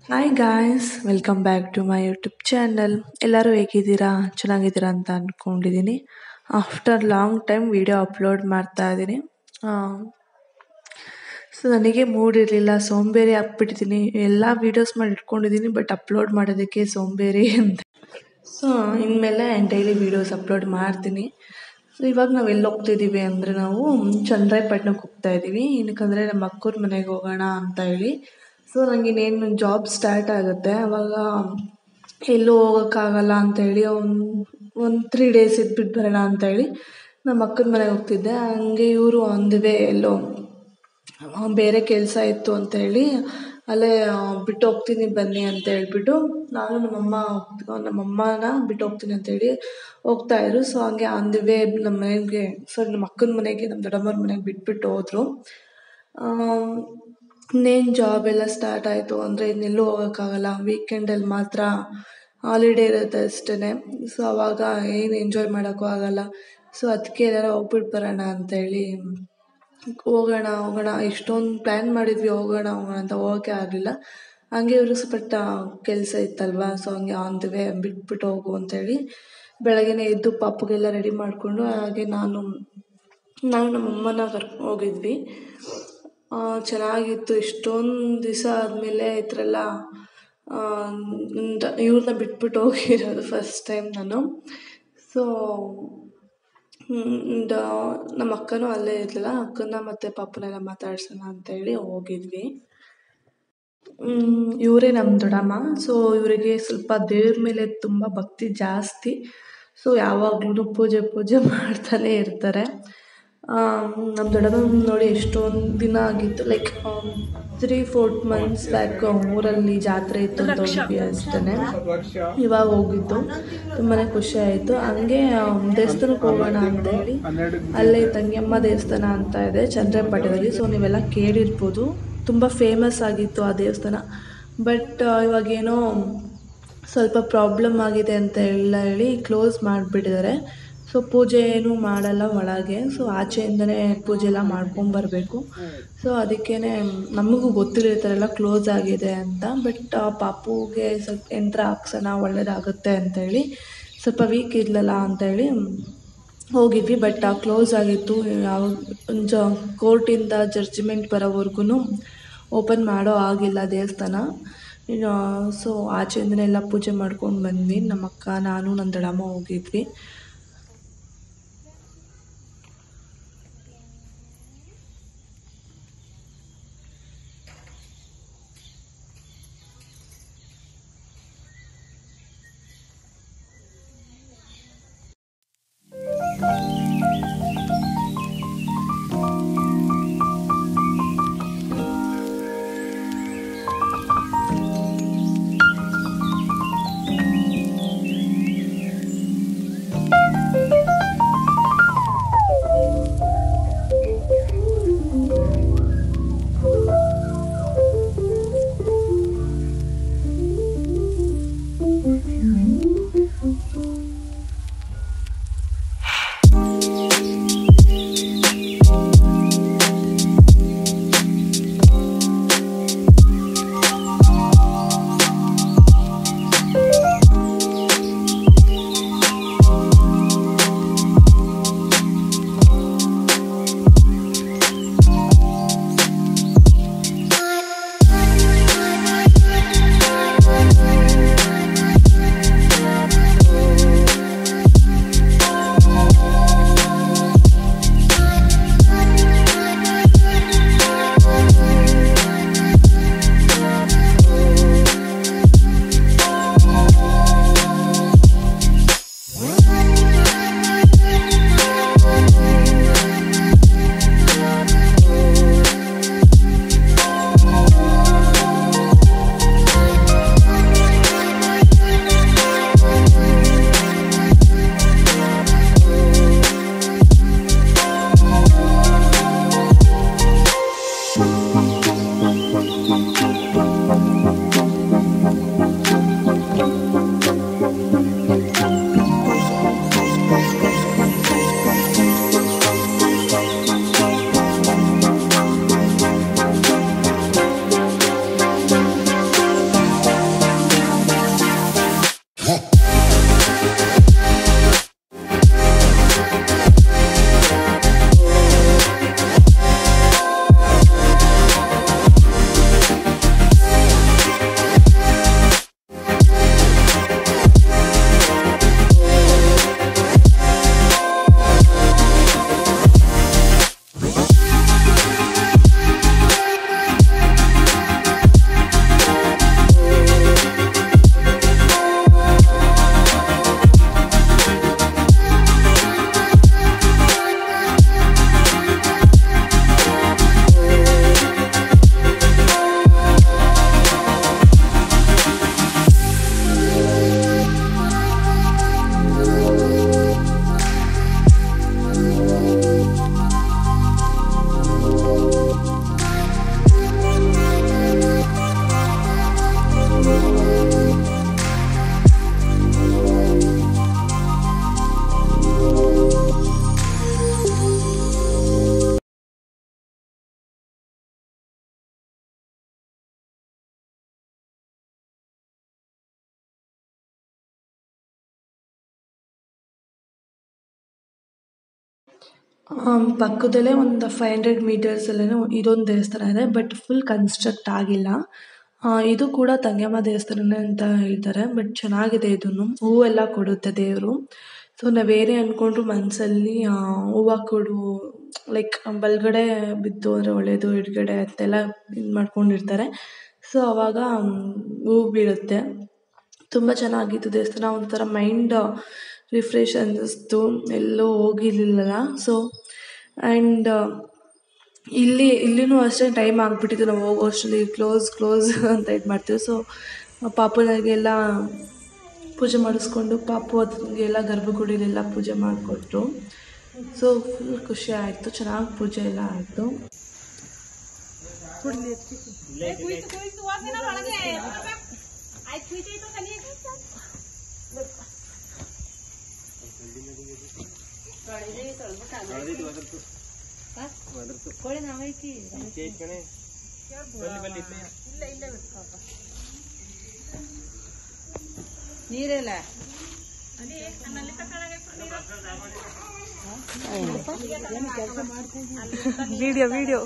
hi guys welcome back to my YouTube channel ಎಲ್ಲರೂ ಹೇಗಿದ್ದೀರಾ ಚೆನ್ನಾಗಿದ್ದೀರಾ ಅಂತ ಅಂದ್ಕೊಂಡಿದ್ದೀನಿ after long time video upload ಮಾಡ್ತಾ ಇದ್ದೀನಿ ಸೊ ನನಗೆ ಮೂಡ್ ಇರಲಿಲ್ಲ ಸೋಂಬೇರಿ ಆಗ್ಬಿಟ್ಟಿದ್ದೀನಿ ಎಲ್ಲ ವೀಡಿಯೋಸ್ ಮಾಡಿ ಇಟ್ಕೊಂಡಿದ್ದೀನಿ ಬಟ್ ಅಪ್ಲೋಡ್ ಮಾಡೋದಕ್ಕೆ ಸೋಂಬೇರಿ ಅಂತ ಸೊ ಇನ್ಮೇಲೆ ಡೈಲಿ ವೀಡಿಯೋಸ್ ಅಪ್ಲೋಡ್ ಮಾಡ್ತೀನಿ ಸೊ ಇವಾಗ ನಾವು ಎಲ್ಲಿ ಹೋಗ್ತಿದ್ದೀವಿ ಅಂದರೆ ನಾವು ಚನ್ನರಾಯಪಟ್ಟಣಕ್ಕೆ ಹೋಗ್ತಾ ಇದ್ದೀವಿ ಏನಕ್ಕಂದರೆ ನಮ್ಮ ಅಕ್ಕವ್ರ ಮನೆಗೆ ಹೋಗೋಣ ಅಂತ ಹೇಳಿ ಸೊ ನನಗೆ ಇನ್ನೇನು ಜಾಬ್ ಸ್ಟಾರ್ಟ್ ಆಗುತ್ತೆ ಅವಾಗ ಎಲ್ಲೂ ಹೋಗೋಕ್ಕಾಗಲ್ಲ ಅಂತ ಹೇಳಿ ಒಂದು ಒಂದು ತ್ರೀ ಡೇಸ್ ಇದ್ಬಿಟ್ಟು ಬರೋಣ ಅಂತ ಹೇಳಿ ನಮ್ಮ ಅಕ್ಕನ ಮನೆಗೆ ಹೋಗ್ತಿದ್ದೆ ಹಂಗೆ ಇವರು ಆನ್ ದಿ ವೇ ಎಲ್ಲೋ ಬೇರೆ ಕೆಲಸ ಇತ್ತು ಅಂತ ಹೇಳಿ ಅಲ್ಲೇ ಬಿಟ್ಟು ಹೋಗ್ತೀನಿ ಬನ್ನಿ ಅಂತ ಹೇಳ್ಬಿಟ್ಟು ನಾನು ನಮ್ಮಮ್ಮ ನಮ್ಮಮ್ಮನ ಬಿಟ್ಟು ಹೋಗ್ತೀನಿ ಅಂತ ಹೇಳಿ ಹೋಗ್ತಾ ಇದ್ರು ಸೊ ಹಂಗೆ ಆನ್ ದಿ ವೇ ನಮ್ಮ ಮನೆಗೆ ಸಾರಿ ನಮ್ಮ ಅಕ್ಕನ ಮನೆಗೆ ನಮ್ಮ ದೊಡ್ಡಮ್ಮವ್ರ ಮನೆಗೆ ಬಿಟ್ಬಿಟ್ಟು ಹೋದರು ಇನ್ನೇನು ಜಾಬ್ ಎಲ್ಲ ಸ್ಟಾರ್ಟ್ ಆಯಿತು ಅಂದರೆ ಇನ್ನೆಲ್ಲೂ ಹೋಗೋಕ್ಕಾಗಲ್ಲ ವೀಕೆಂಡಲ್ಲಿ ಮಾತ್ರ ಹಾಲಿಡೇ ಇರುತ್ತೆ ಅಷ್ಟೇ ಸೊ ಅವಾಗ ಏನು ಎಂಜಾಯ್ ಮಾಡೋಕ್ಕೂ ಆಗಲ್ಲ ಸೊ ಅದಕ್ಕೆ ಎಲ್ಲಾರು ಹೋಗ್ಬಿಟ್ಟು ಬರೋಣ ಅಂತೇಳಿ ಹೋಗೋಣ ಹೋಗೋಣ ಎಷ್ಟೊಂದು ಪ್ಲ್ಯಾನ್ ಮಾಡಿದ್ವಿ ಹೋಗೋಣ ಹೋಗೋಣ ಅಂತ ಹೋಗೋಕ್ಕೆ ಆಗಲಿಲ್ಲ ಹಂಗೆ ಇವರು ಸ್ವಲ್ಪ ಕೆಲಸ ಇತ್ತಲ್ವ ಸೊ ಹಂಗೆ ಆನ್ ದಿ ವೇ ಬಿಟ್ಬಿಟ್ಟು ಹೋಗು ಅಂತೇಳಿ ಬೆಳಗ್ಗೆನೇ ಎದ್ದು ಪಾಪುಗೆಲ್ಲ ರೆಡಿ ಮಾಡಿಕೊಂಡು ಹಾಗೆ ನಾನು ನಾವು ನಮ್ಮಮ್ಮನ ಕರ್ಕೊಂಡು ಹೋಗಿದ್ವಿ ಚೆನ್ನಾಗಿತ್ತು ಎಷ್ಟೊಂದು ದಿವಸ ಆದಮೇಲೆ ಈ ಥರ ಎಲ್ಲ ಇವ್ರನ್ನ ಬಿಟ್ಬಿಟ್ಟು ಹೋಗಿರೋದು ಫಸ್ಟ್ ಟೈಮ್ ನಾನು ಸೊ ನಮ್ಮ ಅಕ್ಕನೂ ಅಲ್ಲೇ ಇರಲಿಲ್ಲ ಅಕ್ಕನ ಮತ್ತು ಪಾಪನೆಲ್ಲ ಮಾತಾಡ್ಸೋಣ ಅಂತೇಳಿ ಹೋಗಿದ್ವಿ ಇವರೇ ನಮ್ಮ ದೊಡ್ಡಮ್ಮ ಸೊ ಇವರಿಗೆ ಸ್ವಲ್ಪ ದೇವ್ರ ಮೇಲೆ ತುಂಬ ಭಕ್ತಿ ಜಾಸ್ತಿ ಸೊ ಯಾವಾಗ್ಲೂ ಪೂಜೆ ಪೂಜೆ ಮಾಡ್ತಾನೆ ಇರ್ತಾರೆ ನಮ್ಮ ದೊಡ್ಡಮ್ಮ ನೋಡಿ ಎಷ್ಟೊಂದು ದಿನ ಆಗಿತ್ತು like three four months back ಊರಲ್ಲಿ ಜಾತ್ರೆ ಇತ್ತು ಅಂತ ಹೋಗಿದ್ವಿ ಅಷ್ಟೇ ಇವಾಗ ಹೋಗಿದ್ದು ತುಂಬಾ ಖುಷಿ ಆಯಿತು ಹಂಗೆ ದೇವಸ್ಥಾನಕ್ಕೆ ಹೋಗೋಣ ಅಂತ ಹೇಳಿ ಅಲ್ಲೇ ತಂಗಿಯಮ್ಮ ದೇವಸ್ಥಾನ ಅಂತ ಇದೆ ಚಂದ್ರಪಟ್ಟಣದಲ್ಲಿ ಸೊ ನೀವೆಲ್ಲ ಕೇಳಿರ್ಬೋದು ತುಂಬ ಫೇಮಸ್ ಆಗಿತ್ತು ಆ ದೇವಸ್ಥಾನ ಬಟ್ ಇವಾಗೇನೋ ಸ್ವಲ್ಪ ಪ್ರಾಬ್ಲಮ್ ಆಗಿದೆ ಅಂತ ಎಲ್ಲ ಹೇಳಿ ಕ್ಲೋಸ್ ಮಾಡಿಬಿಟ್ಟಿದ್ದಾರೆ ಸೊ ಪೂಜೆ ಏನೂ ಮಾಡಲ್ಲ ಒಳಗೆ ಸೊ ಆಚೆಯಿಂದನೇ ಪೂಜೆ ಎಲ್ಲ ಮಾಡ್ಕೊಂಬರ್ಬೇಕು ಸೊ ಅದಕ್ಕೇ ನಮಗೂ ಗೊತ್ತಿಲ್ಲ ಈ ಥರ ಎಲ್ಲ ಕ್ಲೋಸ್ ಆಗಿದೆ ಅಂತ ಬಟ್ ಪಾಪುಗೆ ಸ್ವಲ್ಪ ಯಂತ್ರ ಹಾಕ್ಸೋಣ ಒಳ್ಳೇದಾಗುತ್ತೆ ಅಂತೇಳಿ ಸ್ವಲ್ಪ ವೀಕ್ ಇರಲಿಲ್ಲ ಅಂತೇಳಿ ಹೋಗಿದ್ವಿ ಬಟ್ ಕ್ಲೋಸ್ ಆಗಿತ್ತು ಯಾವ ಜ ಕೋರ್ಟಿಂದ ಜಡ್ಜ್ಮೆಂಟ್ ಬರೋವರೆಗೂ ಓಪನ್ ಮಾಡೋ ಆಗಿಲ್ಲ ದೇವಸ್ಥಾನ ಸೊ ಆಚೆಯಿಂದನೇ ಎಲ್ಲ ಪೂಜೆ ಮಾಡ್ಕೊಂಡು ಬಂದ್ವಿ ನಮ್ಮ ಅಕ್ಕ ನಾನು ನನ್ನ ದೊಡ್ಡಮ್ಮ ಹೋಗಿದ್ವಿ ಪಕ್ಕದಲ್ಲೇ ಒಂದು ಫೈವ್ ಹಂಡ್ರೆಡ್ ಮೀಟರ್ಸಲ್ಲೇ ಇದೊಂದು ದೇವಸ್ಥಾನ ಇದೆ ಬಟ್ ಫುಲ್ ಕನ್ಸ್ಟ್ರಕ್ಟ್ ಆಗಿಲ್ಲ ಇದು ಕೂಡ ತಂಗ್ಯಮ್ಮ ದೇವಸ್ಥಾನನೇ ಅಂತ ಹೇಳ್ತಾರೆ ಬಟ್ ಚೆನ್ನಾಗಿದೆ ಇದೂ ಹೂವೆಲ್ಲ ಕೊಡುತ್ತೆ ದೇವರು ಸೊ ನಾವೇನೇ ಅಂದ್ಕೊಂಡ್ರು ಮನಸ್ಸಲ್ಲಿ ಹೂವು ಕೊಡು ಲೈಕ್ ಬಲಗಡೆ ಬಿತ್ತು ಅಂದರೆ ಒಳ್ಳೆಯದು ಎಡಗಡೆ ಅಂತೆಲ್ಲ ಇದು ಮಾಡ್ಕೊಂಡಿರ್ತಾರೆ ಸೊ ಅವಾಗ ಹೂವು ಬೀಳುತ್ತೆ ತುಂಬ ಚೆನ್ನಾಗಿತ್ತು ದೇವಸ್ಥಾನ ಒಂಥರ ಮೈಂಡ್ ರಿಫ್ರೆಶ್ ಅನ್ನಿಸ್ತು ಎಲ್ಲೂ ಹೋಗಿರ್ಲಿಲ್ಲಲ್ಲ ಸೊ ಆ್ಯಂಡ್ ಇಲ್ಲಿ ಇಲ್ಲಿನೂ ಅಷ್ಟೇ ಟೈಮ್ ಆಗಿಬಿಟ್ಟಿತ್ತು ನಾವು ಹೋಗೋ ಅಷ್ಟರಲ್ಲಿ ಕ್ಲೋಸ್ ಕ್ಲೋಸ್ ಅಂತ ಇದು ಮಾಡ್ತೀವಿ ಸೊ ಪಾಪುನಿಗೆಲ್ಲ ಪೂಜೆ ಮಾಡಿಸ್ಕೊಂಡು ಪಾಪು ಅದಕ್ಕೆಲ್ಲ ಗರ್ಭಗುಡಿಲೆಲ್ಲ ಪೂಜೆ ಮಾಡಿಕೊಟ್ರು ಸೊ ಫುಲ್ ಖುಷಿ ಆಯಿತು ಚೆನ್ನಾಗಿ ಪೂಜೆ ಎಲ್ಲ ಆಯಿತು ನೀರಿಲ್ಲ ವಿಡಿಯೋ ವಿಡಿಯೋ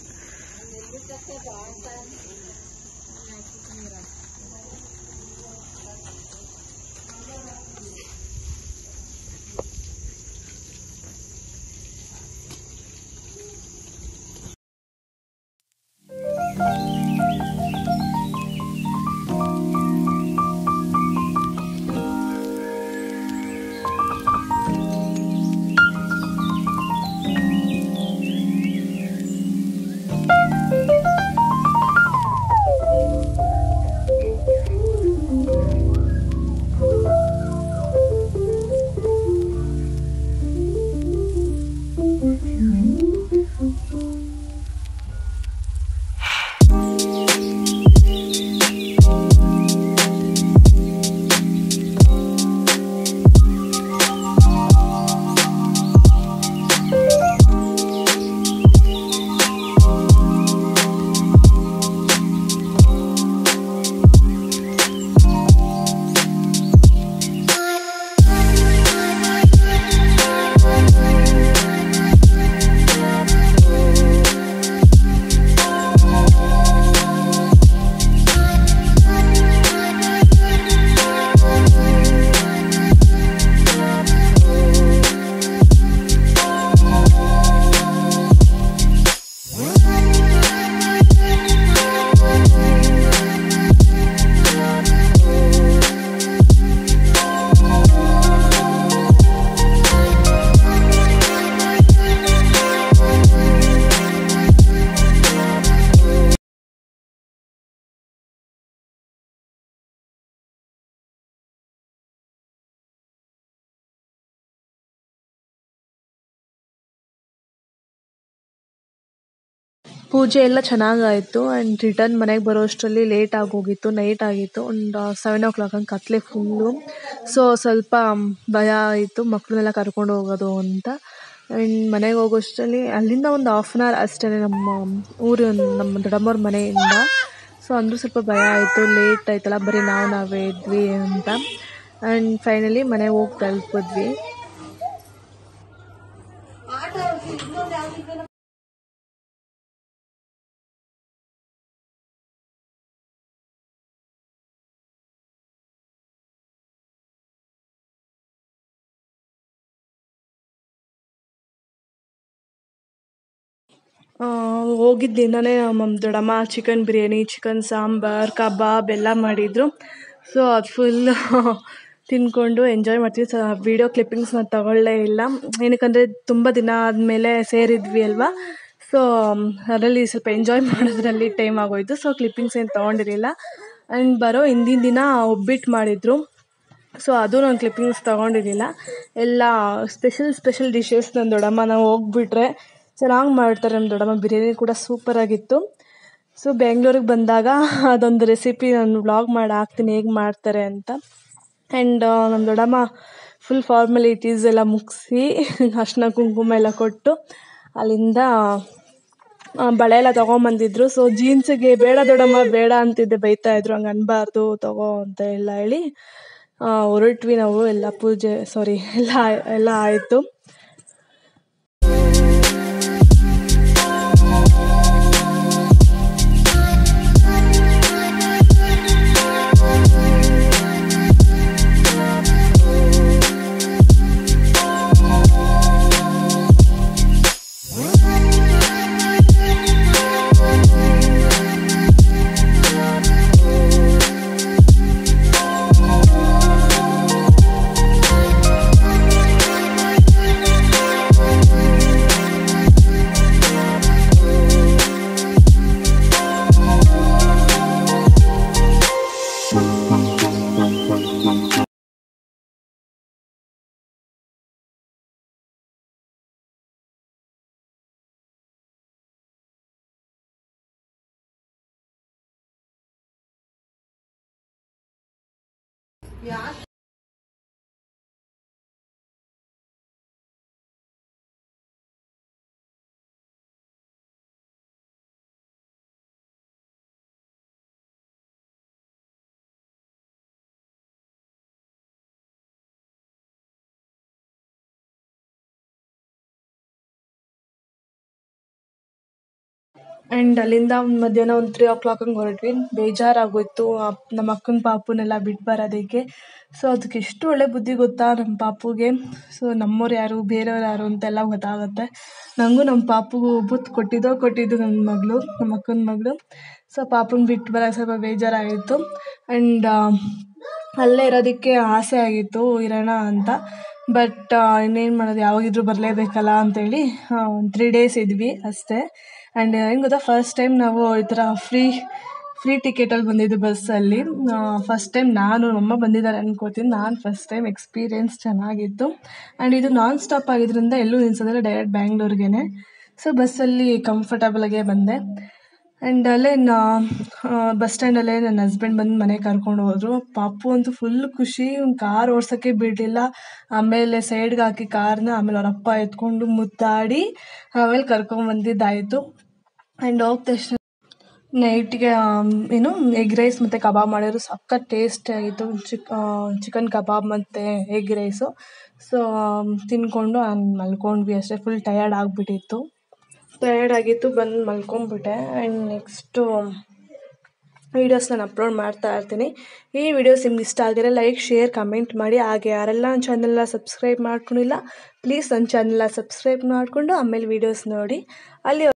ಪೂಜೆ ಎಲ್ಲ ಚೆನ್ನಾಗಾಯಿತು ಆ್ಯಂಡ್ ರಿಟರ್ನ್ ಮನೆಗೆ ಬರೋ ಅಷ್ಟರಲ್ಲಿ ಲೇಟ್ ಆಗೋಗಿತ್ತು ನೈಟ್ ಆಗಿತ್ತು ಒಂದು ಸೆವೆನ್ ಓ ಕ್ಲಾಕ್ ಹಂಗೆ ಕತ್ಲೆ ಫುಲ್ಲು ಸೊ ಸ್ವಲ್ಪ ಭಯ ಆಯಿತು ಮಕ್ಕಳನ್ನೆಲ್ಲ ಕರ್ಕೊಂಡು ಹೋಗೋದು ಅಂತ ಆ್ಯಂಡ್ ಮನೆಗೆ ಹೋಗೋಷ್ಟರಲ್ಲಿ ಅಲ್ಲಿಂದ ಒಂದು ಹಾಫ್ ಆನ್ ಅವರ್ ಅಷ್ಟೇ ನಮ್ಮ ಊರು ನಮ್ಮ ದೊಡ್ಡಮ್ಮವ್ರ ಮನೆಯಿಂದ ಸೊ ಅಂದರೂ ಸ್ವಲ್ಪ ಭಯ ಆಯಿತು ಲೇಟ್ ಆಯ್ತಲ್ಲ ಬರೀ ನಾವು ನಾವೇ ಇದ್ವಿ ಅಂತ ಆ್ಯಂಡ್ ಫೈನಲಿ ಮನೆಗೆ ಹೋಗಿ ತಲುಪಿದ್ವಿ ಹೋಗಿದ್ದ ದಿನವೇ ನಮ್ಮ ದೊಡ್ಡಮ್ಮ chicken biryani chicken sambar kebab ಎಲ್ಲ ಮಾಡಿದರು ಸೊ ಅದು ಫುಲ್ಲು ತಿಂದ್ಕೊಂಡು ಎಂಜಾಯ್ ಮಾಡ್ತೀವಿ ಸೊ ವೀಡಿಯೋ ಕ್ಲಿಪ್ಪಿಂಗ್ಸ್ನ ತಗೊಳ್ಳೇ ಇಲ್ಲ ಏನಕ್ಕಂದರೆ ತುಂಬ ದಿನ ಆದಮೇಲೆ ಸೇರಿದ್ವಿ ಅಲ್ವಾ ಸೊ ಅದರಲ್ಲಿ ಸ್ವಲ್ಪ ಎಂಜಾಯ್ ಮಾಡೋದ್ರಲ್ಲಿ ಟೈಮ್ ಆಗೋಯಿತು ಸೊ ಕ್ಲಿಪ್ಪಿಂಗ್ಸ್ ಏನು ತೊಗೊಂಡಿರಲಿಲ್ಲ ಆ್ಯಂಡ್ ಬರೋ ಹಿಂದಿನ ದಿನ ಒಬ್ಬಿಟ್ಟು ಮಾಡಿದರು ಸೊ ಅದು ನಾನು ಕ್ಲಿಪ್ಪಿಂಗ್ಸ್ ತೊಗೊಂಡಿರಲಿಲ್ಲ ಎಲ್ಲ ಸ್ಪೆಷಲ್ ಸ್ಪೆಷಲ್ ಡಿಶಸ್ ನನ್ನ ದೊಡ್ಡಮ್ಮ ನಾವು ಹೋಗ್ಬಿಟ್ರೆ ಚೆನ್ನಾಗಿ ಮಾಡ್ತಾರೆ ನಮ್ಮ ದೊಡ್ಡಮ್ಮ ಬಿರಿಯಾನಿ ಕೂಡ ಸೂಪರಾಗಿತ್ತು ಸೊ ಬೆಂಗ್ಳೂರಿಗೆ ಬಂದಾಗ ಅದೊಂದು ರೆಸಿಪಿ ನಾನು ವ್ಲಾಗ್ ಮಾಡಿ ಹಾಕ್ತೀನಿ ಹೇಗೆ ಮಾಡ್ತಾರೆ ಅಂತ ಆ್ಯಂಡ್ ನಮ್ಮ ದೊಡ್ಡಮ್ಮ ಫುಲ್ ಫಾರ್ಮಾಲಿಟೀಸ್ ಎಲ್ಲ ಮುಗಿಸಿ ಅರ್ಶಿನ ಕುಂಕುಮ ಎಲ್ಲ ಕೊಟ್ಟು ಅಲ್ಲಿಂದ ಆ, ಬಳೆ ಎಲ್ಲ ತೊಗೊಂಬಂದಿದ್ರು ಸೊ ಜೀನ್ಸಿಗೆ ಬೇಡ ದೊಡ್ಡಮ್ಮ ಬೇಡ ಅಂತಿದ್ದೆ ಬೈತಾ ಇದ್ರು ಹಂಗೆ ಅನ್ಬಾರ್ದು ತಗೋ ಅಂತ ಎಲ್ಲ ಹೇಳಿ ಆ, ಹೊರಟ್ವಿ ನಾವು ಎಲ್ಲ ಪೂಜೆ ಸಾರಿ ಎಲ್ಲ ಎಲ್ಲ ಆಯಿತು ಆ್ಯಂಡ್ ಅಲ್ಲಿಂದ ಮಧ್ಯಾಹ್ನ ಒಂದು ತ್ರೀ ಓ ಕ್ಲಾಕ್ ಹಂಗೆ ಹೊರಟ್ವಿ ಬೇಜಾರಾಗೋಯ್ತು ಅಪ್ ನಮ್ಮ ಅಕ್ಕನ ಪಾಪುನೆಲ್ಲ ಬಿಟ್ಟು ಬರೋದಕ್ಕೆ ಸೊ ಅದಕ್ಕೆ ಎಷ್ಟು ಒಳ್ಳೆ ಬುದ್ಧಿ ಗೊತ್ತಾ ನಮ್ಮ ಪಾಪುಗೆ ಸೊ ನಮ್ಮವ್ರು ಯಾರು ಬೇರೆಯವ್ರು ಯಾರು ಅಂತೆಲ್ಲ ಗೊತ್ತಾಗುತ್ತೆ ನನಗೂ ನಮ್ಮ ಪಾಪುಗೂ ಬುತ್ತಿ ಕೊಟ್ಟಿದ್ದೋ ಕೊಟ್ಟಿದ್ದು ನನ್ನ ಮಗಳು ನಮ್ಮ ಅಕ್ಕನ ಮಗಳು ಸೊ ಪಾಪುನ ಬಿಟ್ಟು ಬರೋಕೆ ಸ್ವಲ್ಪ ಬೇಜಾರಾಗಿತ್ತು ಆ್ಯಂಡ್ ಅಲ್ಲೇ ಇರೋದಕ್ಕೆ ಆಸೆ ಆಗಿತ್ತು ಇರೋಣ ಅಂತ ಬಟ್ ಇನ್ನೇನು ಮಾಡೋದು ಯಾವಾಗಿದ್ರೂ ಬರಲೇಬೇಕಲ್ಲ ಅಂತೇಳಿ ಒಂದು ತ್ರೀ ಡೇಸ್ ಇದ್ವಿ ಅಷ್ಟೇ ಆ್ಯಂಡ್ ಏನು ಗೊತ್ತಾ ಫಸ್ಟ್ ಟೈಮ್ ನಾವು ಈ ಥರ ಫ್ರೀ ಫ್ರೀ ಟಿಕೆಟಲ್ಲಿ ಬಂದಿದ್ದು ಬಸ್ಸಲ್ಲಿ ಫಸ್ಟ್ ಟೈಮ್ ನಾನು ಅಮ್ಮ ಬಂದಿದ್ದಾರೆ ಅನ್ಕೋತೀನಿ ನಾನು ಫಸ್ಟ್ ಟೈಮ್ ಎಕ್ಸ್ಪೀರಿಯೆನ್ಸ್ ಚೆನ್ನಾಗಿತ್ತು ಆ್ಯಂಡ್ ಇದು ನಾನ್ ಸ್ಟಾಪ್ ಆಗಿದ್ದರಿಂದ ಎಲ್ಲೂ ನಿಲ್ಸೋದಿಲ್ಲ ಡೈರೆಕ್ಟ್ ಬ್ಯಾಂಗ್ಳೂರ್ಗೆ ಸೊ ಬಸ್ಸಲ್ಲಿ ಕಂಫರ್ಟಬಲಾಗೇ ಬಂದೆ ಆ್ಯಂಡ್ ಅಲ್ಲೇ ನಾ ಬಸ್ ಸ್ಟ್ಯಾಂಡಲ್ಲೇ ನನ್ನ ಹಸ್ಬೆಂಡ್ ಬಂದು ಮನೆಗೆ ಕರ್ಕೊಂಡು ಹೋದರು ಪಾಪು ಅಂತೂ ಫುಲ್ ಖುಷಿ ಕಾರ್ ಓಡ್ಸೋಕ್ಕೆ ಬಿಡಲಿಲ್ಲ ಆಮೇಲೆ ಸೈಡ್ಗೆ ಹಾಕಿ ಕಾರ್ನ ಆಮೇಲೆ ಅವ್ರ ಅಪ್ಪ ಎತ್ಕೊಂಡು ಮುದ್ದಾಡಿ ಆಮೇಲೆ ಕರ್ಕೊಂಬಂದಿದ್ದಾಯಿತು ಆ್ಯಂಡ್ ಹೋದ ತಕ್ಷಣ ನೈಟಿಗೆ ಏನು ಎಗ್ ರೈಸ್ ಮತ್ತು ಕಬಾಬ್ ಮಾಡಿದ್ರು ಸಖತ್ ಟೇಸ್ಟ್ ಆಗಿತ್ತು ಚಿಕ್ ಚಿಕನ್ ಕಬಾಬ್ ಮತ್ತು ಎಗ್ ರೈಸು ಸೊ ತಿಂದ್ಕೊಂಡು ಮಲ್ಕೊಂಡ್ವಿ ಅಷ್ಟೇ ಫುಲ್ ಟಯರ್ಡ್ ಆಗಿಬಿಟ್ಟಿತ್ತು ಟಯರ್ಡ್ ಆಗಿತ್ತು ಬಂದು ಮಲ್ಕೊಂಡ್ಬಿಟ್ಟೆ ಆ್ಯಂಡ್ ನೆಕ್ಸ್ಟು ವೀಡಿಯೋಸ್ ನಾನು ಅಪ್ಲೋಡ್ ಮಾಡ್ತಾ ಇರ್ತೀನಿ ಈ ವಿಡಿಯೋಸ್ ನಿಮ್ಗೆ ಇಷ್ಟ ಆಗಿದ್ರೆ ಲೈಕ್ ಶೇರ್ ಕಮೆಂಟ್ ಮಾಡಿ ಹಾಗೆ ಯಾರೆಲ್ಲ ನನ್ನ ಚಾನೆಲ್ನ ಸಬ್ಸ್ಕ್ರೈಬ್ ಮಾಡ್ಕೊಂಡಿಲ್ಲ ಪ್ಲೀಸ್ ನನ್ನ ಚಾನೆಲ್ನ ಸಬ್ಸ್ಕ್ರೈಬ್ ಮಾಡಿಕೊಂಡು ಆಮೇಲೆ ವೀಡಿಯೋಸ್ ನೋಡಿ ಅಲ್ಲಿ